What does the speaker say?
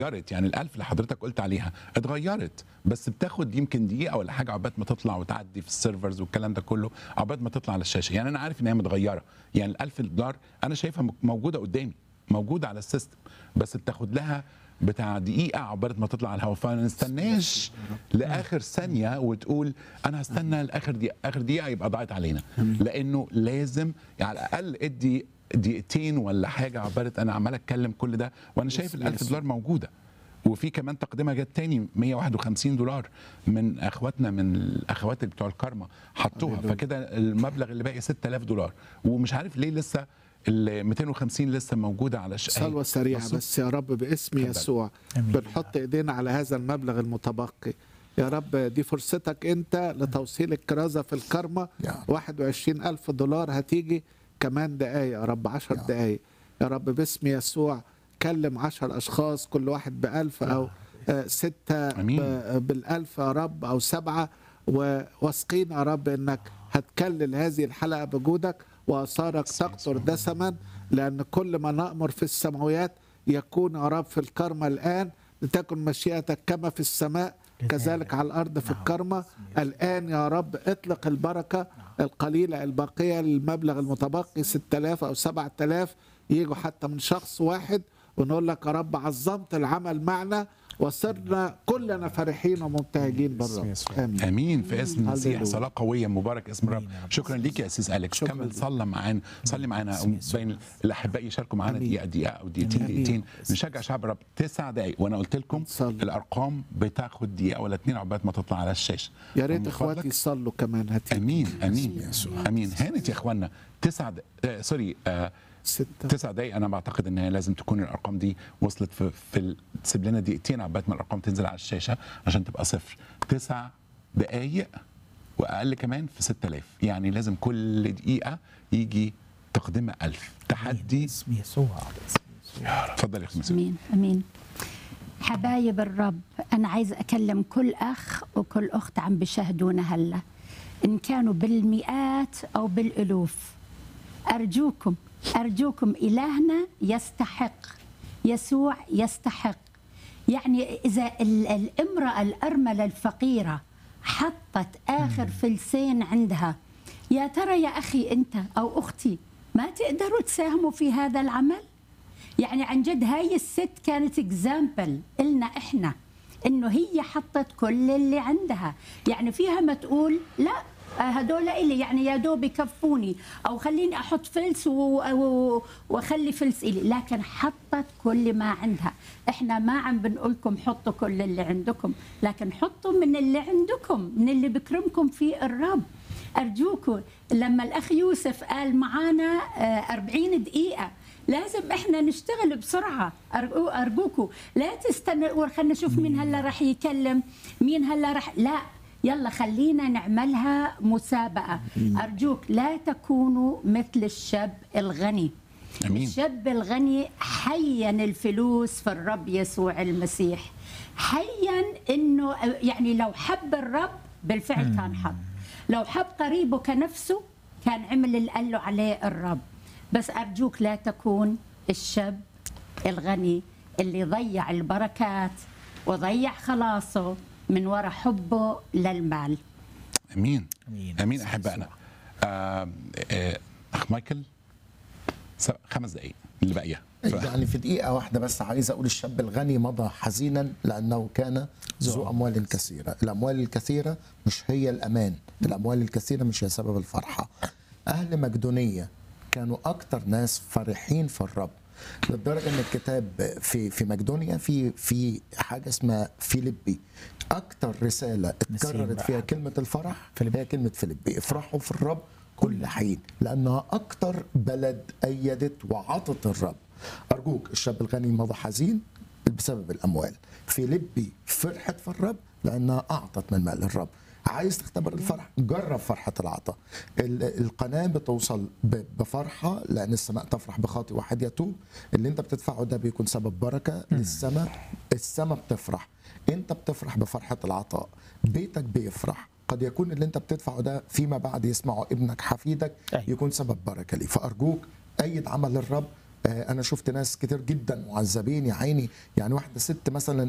اتغيرت يعني الألف اللي حضرتك قلت عليها اتغيرت بس بتاخد يمكن دقيقة ولا حاجة عقبال ما تطلع وتعدي في السيرفرز والكلام ده كله عقبال ما تطلع على الشاشة يعني أنا عارف إن هي متغيرة يعني الألف دولار أنا شايفها موجودة قدامي موجودة على السيستم بس بتاخد لها بتاع دقيقة عقبال ما تطلع على الهواء فما نستناش لآخر ثانية وتقول أنا هستنى لآخر دقيقة آخر دقيقة يبقى ضاعت علينا لأنه لازم يعني على الأقل ادي دقيقتين ولا حاجة عقبال أنا عمال أتكلم كل ده وأنا شايف الألف دولار موجودة وفي كمان تقدمه جت تاني 151 دولار من اخواتنا من الاخوات اللي بتوع الكارما حطوها فكده المبلغ اللي باقي 6000 دولار ومش عارف ليه لسه ال 250 لسه موجوده على ش... صلوة سريعة بصوا. بس يا رب باسم اتفضل. يسوع آمين. بنحط ايدينا على هذا المبلغ المتبقي يا رب دي فرصتك انت لتوصيل الكرازة في الكرمة يا رب. 21 ألف دولار هتيجي كمان دقايق يا رب 10 يا رب. دقايق يا رب باسم يسوع كلم 10 أشخاص كل واحد بألف أو آه، ستة أمين. ب- بالألف يا رب أو سبعة وواثقين يا رب إنك هتكلل هذه الحلقة بجودك وآثارك تقطر دسما لأن كل ما نأمر في السماويات يكون يا رب في الكرمة الآن لتكن مشيئتك كما في السماء كذلك على الأرض في الكرمة الآن يا رب اطلق البركة القليلة الباقية للمبلغ المتبقي 6000 أو 7000 يجوا حتى من شخص واحد ونقول لك يا رب عظمت العمل معنا وصرنا كلنا فرحين ومبتهجين بالرب آمين امين في اسم المسيح هللويا. صلاه قويه مبارك اسم الرب آمين يا رب. شكرا ليك يا اسيس اليكس شكراً كمل ليك. صلى معانا صلي معانا بين الاحباء يشاركوا معانا آمين. دقيقه دقيقه او دقيقتين آمين. دقيقتين نشجع شعب الرب تسع دقائق وانا قلت لكم صلي. الارقام بتاخد دقيقه ولا اتنين عقبال ما تطلع على الشاشه يا ريت من اخواتي فضلك يصلوا كمان هاتي امين امين امين هانت يا اخوانا تسع د... آه سوري آه ستة تسع دقايق انا بعتقد ان هي لازم تكون الارقام دي وصلت في, في ال- تسيب لنا دقيقتين عقبال ما الارقام تنزل على الشاشه عشان تبقى صفر تسع دقايق واقل كمان في 6000 يعني لازم كل دقيقه يجي تقدمه 1000 تحدي اسم يسوع باسم يسوع اتفضل يا اخي مسلم امين امين حبايب الرب انا عايز اكلم كل اخ وكل اخت عم بيشاهدونا هلا ان كانوا بالمئات او بالالوف ارجوكم ارجوكم الهنا يستحق يسوع يستحق يعني اذا ال- الامراه الارمله الفقيره حطت اخر فلسين عندها يا ترى يا اخي انت او اختي ما تقدروا تساهموا في هذا العمل يعني عن جد هاي الست كانت اكزامبل إلنا إحنا إنه هي حطت كل اللي عندها يعني فيها ما تقول لا آه، هدول إلي يعني يا دوب يكفوني أو خليني أحط فلس و- و- وأخلي فلس إلي لكن حطت كل ما عندها إحنا ما عم بنقول لكم حطوا كل اللي عندكم لكن حطوا من اللي عندكم من اللي بكرمكم فيه الرب أرجوكم لما الأخ يوسف قال معانا آه، 40 دقيقة لازم احنا نشتغل بسرعه أرجو ارجوكم لا تستنوا خلينا نشوف مين هلا رح يكلم مين هلا رح لا يلا خلينا نعملها مسابقه ارجوك لا تكونوا مثل الشاب الغني امين الشاب الغني حين الفلوس في الرب يسوع المسيح حين انه يعني لو حب الرب بالفعل كان حب لو حب قريبه كنفسه كان عمل اللي قال له عليه الرب بس ارجوك لا تكون الشاب الغني اللي ضيع البركات وضيع خلاصه من وراء حبه للمال امين امين امين احبائنا آه آه اخ مايكل س- خمس دقائق اللي باقيه يعني في دقيقة واحدة بس عايز أقول الشاب الغني مضى حزينا لأنه كان ذو أموال كثيرة الأموال الكثيرة مش هي الأمان الأموال الكثيرة مش هي سبب الفرحة أهل مقدونية كانوا أكتر ناس فرحين في الرب لدرجة أن الكتاب في في مقدونيا في في حاجة اسمها فيليبي أكتر رسالة اتكررت بقى. فيها كلمة الفرح هي كلمة فيليبي افرحوا في الرب كل حين لأنها أكتر بلد أيدت وعطت الرب أرجوك الشاب الغني مضى حزين بسبب الأموال فيليبي فرحت في الرب لأنها أعطت من مال الرب عايز تختبر الفرح جرب فرحة العطاء ال- القناة بتوصل ب- بفرحة لأن السماء تفرح بخاطئ واحد يتوب اللي انت بتدفعه ده بيكون سبب بركة للسماء السماء بتفرح انت بتفرح بفرحة العطاء بيتك بيفرح قد يكون اللي انت بتدفعه ده فيما بعد يسمعه ابنك حفيدك أيوة. يكون سبب بركة ليه فأرجوك أيد عمل الرب آه، انا شفت ناس كتير جدا معذبين يا عيني يعني واحده ست مثلا